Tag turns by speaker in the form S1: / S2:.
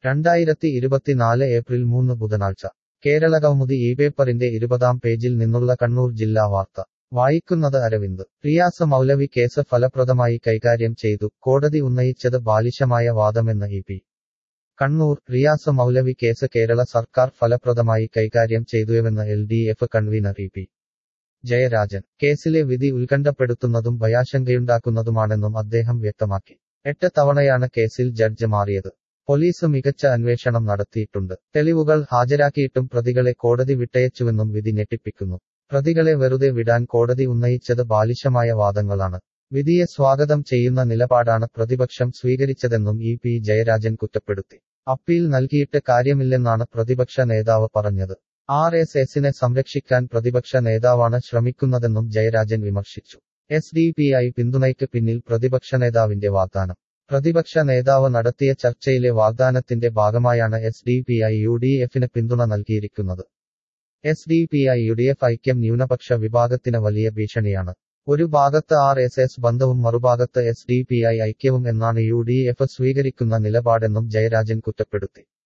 S1: രണ്ടായിരത്തി ഇരുപത്തിനാല് ഏപ്രിൽ മൂന്ന് ബുധനാഴ്ച കേരളകൗമുദി ഈ പേപ്പറിന്റെ ഇരുപതാം പേജിൽ നിന്നുള്ള കണ്ണൂർ ജില്ലാ വാർത്ത വായിക്കുന്നത് അരവിന്ദ് റിയാസ് മൗലവി കേസ് ഫലപ്രദമായി കൈകാര്യം ചെയ്തു കോടതി ഉന്നയിച്ചത് ബാലിശമായ വാദമെന്ന് E P Kannur Riyas Moulavi case Kerala സർക്കാർ ഫലപ്രദമായി കൈകാര്യം ചെയ്തുവെന്ന് L D F convener E P Jayarajan കേസിലെ വിധി ഉത്കണ്ഠപ്പെടുത്തുന്നതും ഭയാശങ്കയുണ്ടാക്കുന്നതുമാണെന്നും അദ്ദേഹം വ്യക്തമാക്കി എട്ട് തവണയാണ് കേസിൽ ജഡ്ജ് മാറിയത് പോലീസ് മികച്ച അന്വേഷണം നടത്തിയിട്ടുണ്ട് തെളിവുകൾ ഹാജരാക്കിയിട്ടും പ്രതികളെ കോടതി വിട്ടയച്ചുവെന്നും വിധി ഞെട്ടിപ്പിക്കുന്നു പ്രതികളെ വെറുതെ വിടാൻ കോടതി ഉന്നയിച്ചത് ബാലിശമായ വാദങ്ങളാണ് വിധിയെ സ്വാഗതം ചെയ്യുന്ന നിലപാടാണ് പ്രതിപക്ഷം സ്വീകരിച്ചതെന്നും ഇ പി ജയരാജൻ കുറ്റപ്പെടുത്തി അപ്പീൽ നൽകിയിട്ട് കാര്യമില്ലെന്നാണ് പ്രതിപക്ഷ നേതാവ് പറഞ്ഞത് ആർ എസ് എസിനെ സംരക്ഷിക്കാൻ പ്രതിപക്ഷ നേതാവാണ് ശ്രമിക്കുന്നതെന്നും ജയരാജൻ വിമർശിച്ചു എസ് ഡി പി ഐ പിന്തുണയ്ക്ക് പിന്നിൽ പ്രതിപക്ഷ നേതാവിന്റെ വാഗ്ദാനം പ്രതിപക്ഷ നേതാവ് നടത്തിയ ചർച്ചയിലെ വാഗ്ദാനത്തിന്റെ ഭാഗമായാണ് S D P I U D എഫിന് പിന്തുണ നൽകിയിരിക്കുന്നത് S D P I U D F ഐക്യം ന്യൂനപക്ഷ വിഭാഗത്തിന് വലിയ ഭീഷണിയാണ് ഒരു ഭാഗത്ത് ആർ എസ് എസ് ബന്ധവും മറുഭാഗത്ത് എസ് ഡി പി ഐ ഐക്യവും എന്നാണ് യു ഡി എഫ് സ്വീകരിക്കുന്ന നിലപാടെന്നും ജയരാജൻ കുറ്റപ്പെടുത്തി